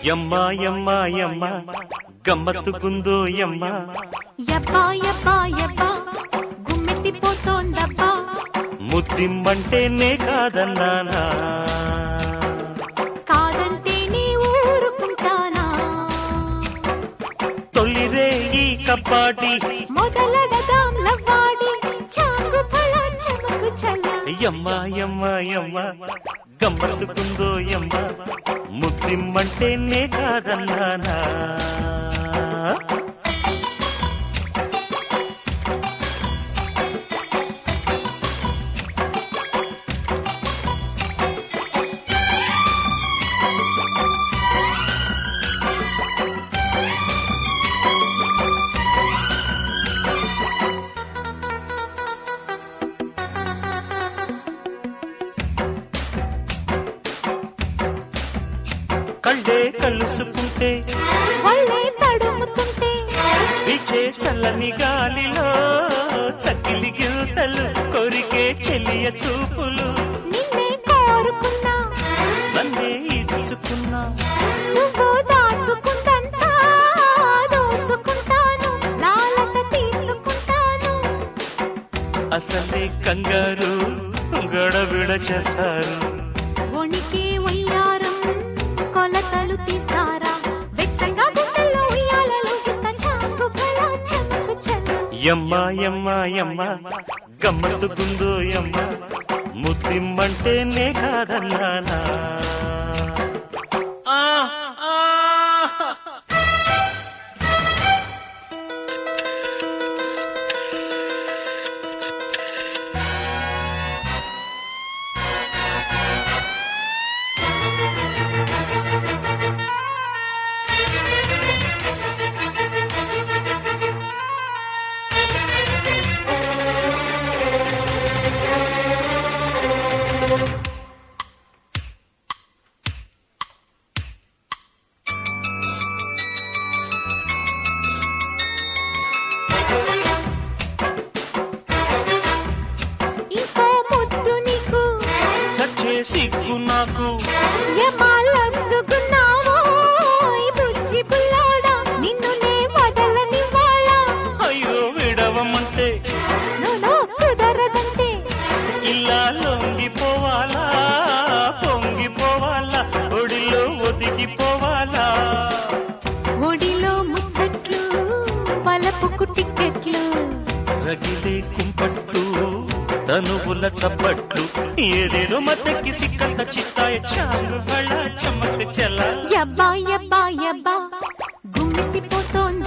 యమ్మా యమ్మా యమ్మ గమ్మత్తుకుందో యమ్మ యబ్బా యబ్బా యబ్బా గుమ్మెత్తిపోతోందబ్బా ముద్దిమ్మంటేనే కాదన్నానా కాదంటే నీ ఊరుకుంటానా తొలిరే ఈ కప్పాటి మొదలడదాం లవ్వాడి చాంగు ఫల చమకు చల యమ్మా యమ్మా యమ్మ గమ్మత్తుకుందో యమ్మ ముద్దిమ్మంటేనే కాదన్నానా కళ్ళే కలుసుకుంటే వల్లే తడుముతుంటే విచే చల్లని గాలిలో చకిలి గిల్తలు కొరికే చెలియ చూపులు నిన్నే కోరుకున్నా నన్నే ఇచ్చుకున్నా నువ్వు దాచుకుందంతా దోచుకుంటాను లాలస తీర్చుకుంటాను అసలే కంగారు గడబిడ చేస్తారు వణికే ఉయ్యారం కొలతలు తీస్తారా వెచ్చంగా గుండెల్లో ఉయ్యాలలు ఇస్తా చాకు ఫల చమకు చల యమ్మ యమ్మ యమ్మ గమ్మత్తుకుందో యమ్మ ముద్దిమ్మంటేనే కాదన్నానా ఆ, ఆ. ఇంకో ముద్దు నీకు చచ్చే సిగ్గు నాకు ఏమాలొచ్చుకున్నావో ఈ బుజ్జి బుల్లోడా నిన్ను నే వదలనివ్వాళా అయ్యో విడవమంటే నువ్వు కుదరదంటే ఇలా లొంగిపోవాలా పొంగిపోవాలా ఒడిలో ఒదిగిపోవాలా ఒడిలో ముచ్చట్లు పలపుకు టిక్కెట్లు రగిలే కుంపట్లు తనువుల చప్పట్లు ఏదేదో మతకి సిక్కంత చిత్తాయ చాలు బళ చమక్ చల యబ్బా యబ్బా యబ్బా గుమ్మితిపోతోంది